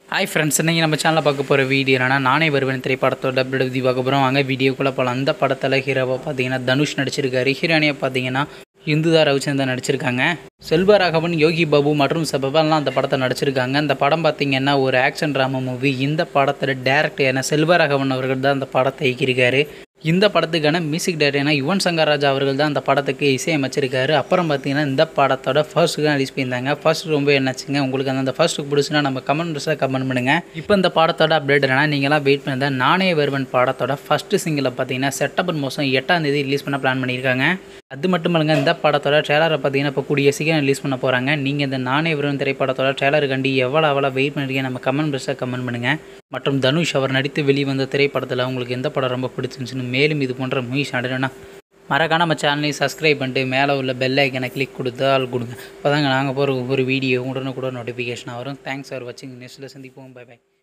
hi friends இன்றைக்கி நம்ம சேனலில் பார்க்க போகிற வீடியோ என்னன்னா நானே வருவேன் திரைப்படத்தோட டபுள் பற்றி பார்க்க போகிறோம் வாங்க வீடியோக்குள்ளே போகலாம் அந்த படத்தில் ஹீரோவாக பார்த்தீங்கன்னா தனுஷ் நடிச்சிருக்காரு ஹீரோனியாக பார்த்தீங்கன்னா இந்துதா ரவிச்சந்திரன் நடிச்சிருக்காங்க செல்வராகவன் யோகி பாபு மற்றும் சபபெல்லாம் அந்த படத்தை நடிச்சிருக்காங்க அந்த படம் பார்த்தீங்கன்னா ஒரு ஆக்ஷன் ட்ராமா மூவி இந்த படத்தில் டேரக்டர் என செல்வராகவன் அவர்கள் தான் அந்த படத்தை இயக்கியிருக்காரு இந்த படத்துக்கான மியூசிக் டைரக்டர்னா யுவன் சங்கர் ராஜா அவர்கள் தான் அந்த படத்துக்கு இசையமைச்சிருக்காரு அப்புறம் பார்த்தீங்கன்னா இந்த படத்தோட ஃபர்ஸ்ட் தான் ரிலீஸ் பண்ணியிருந்தாங்க ஃபர்ஸ்ட் ரொம்ப என்னாச்சுங்க உங்களுக்கு அந்த ஃபர்ஸ்ட் பிடிச்சுன்னா நம்ம கமெண்ட் பாக்ஸில் கமெண்ட் பண்ணுங்க இப்போ இந்த படத்தோட அப்டேட் என்னன்னா நீங்களாம் வெயிட் பண்ணி நானே வருவன் படத்தோட ஃபர்ஸ்ட் சிங்கிளை பார்த்தீங்கன்னா செப்டம்பர் மாதம் எட்டாம் தேதி ரிலீஸ் பண்ண பிளான் பண்ணியிருக்காங்க அது மட்டும் இல்லைங்க இந்த படத்தோட ட்ரெய்லரை பார்த்தீங்கன்னா இப்போ கூடிய சீக்கிரம் ரிலீஸ் பண்ண போகிறாங்க நீங்கள் இந்த நானே வருவன் திரைப்படத்தோட ட்ரெய்லர் கண்டி எவ்வளோ எவ்வளோ வெயிட் பண்ணிருக்கீங்க நம்ம கமெண்ட் பாக்ஸில் கமெண்ட் பண்ணுங்கள் மற்றும் தனுஷ் அவர் நடித்து வெளிவந்த திரைப்படத்தில் உங்களுக்கு எந்த படம் ரொம்ப பிடிச்சிருந்துச்சுன்னு மேலும் இது போன்ற மூவிஸ் நடனா மறக்காம நம்ம சேனலையும் சப்ஸ்கிரைப் பண்ணிட்டு மேலே உள்ள பெல் ஐக்கனை கிளிக் கொடுத்து ஆள் கொடுங்க அப்போ தாங்க நாங்கள் போகிற ஒவ்வொரு வீடியோ உடனே கூட நோட்டிஃபிகேஷன் வரும் தேங்க்ஸ் ஃபார் வாட்சிங் நெக்ஸ்ட்டில் சந்திப்போம் பை பை